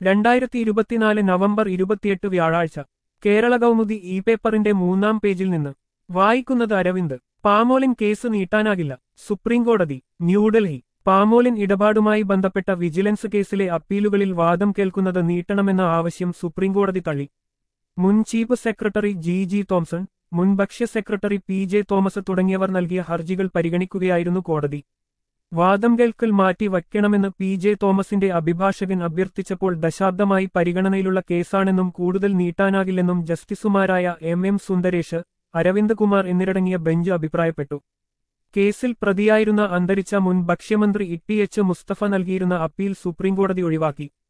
രണ്ടായിരത്തി ഇരുപത്തിനാല് നവംബർ ഇരുപത്തിയെട്ട് വ്യാഴാഴ്ച കേരള കൗമുദി ഇ പേപ്പറിന്റെ മൂന്നാം പേജിൽ നിന്ന് വായിക്കുന്നത് അരവിന്ദ് പാമോലിൻ കേസ് നീട്ടാനാകില്ല സുപ്രീംകോടതി ന്യൂഡൽഹി പാമോലിൻ ഇടപാടുമായി ബന്ധപ്പെട്ട വിജിലൻസ് കേസിലെ അപ്പീലുകളിൽ വാദം കേൾക്കുന്നത് നീട്ടണമെന്ന ആവശ്യം സുപ്രീംകോടതി തള്ളി മുൻ chief secretary G G Thomson മുൻ ഭക്ഷ്യ സെക്രട്ടറി പി ജെ തോമസ് തുടങ്ങിയവർ നൽകിയ ഹർജികൾ പരിഗണിക്കുകയായിരുന്നു കോടതി വാദം കേൾക്കൽ മാറ്റി വയ്ക്കണമെന്ന് പി ജെ തോമസിന്റെ അഭിഭാഷകൻ അഭ്യർത്ഥിച്ചപ്പോൾ ദശാബ്ദമായി പരിഗണനയിലുള്ള കേസാണെന്നും കൂടുതൽ നീട്ടാനാകില്ലെന്നും ജസ്റ്റിസുമാരായ എം എം സുന്ദരേഷ് അരവിന്ദ് കുമാർ എന്നിവരടങ്ങിയ ബെഞ്ച് അഭിപ്രായപ്പെട്ടു കേസിൽ പ്രതിയായിരുന്ന അന്തരിച്ച മുൻ ഭക്ഷ്യമന്ത്രി ഇ ടി എച്ച് മുസ്തഫ നൽകിയിരുന്ന അപ്പീൽ സുപ്രീംകോടതി ഒഴിവാക്കി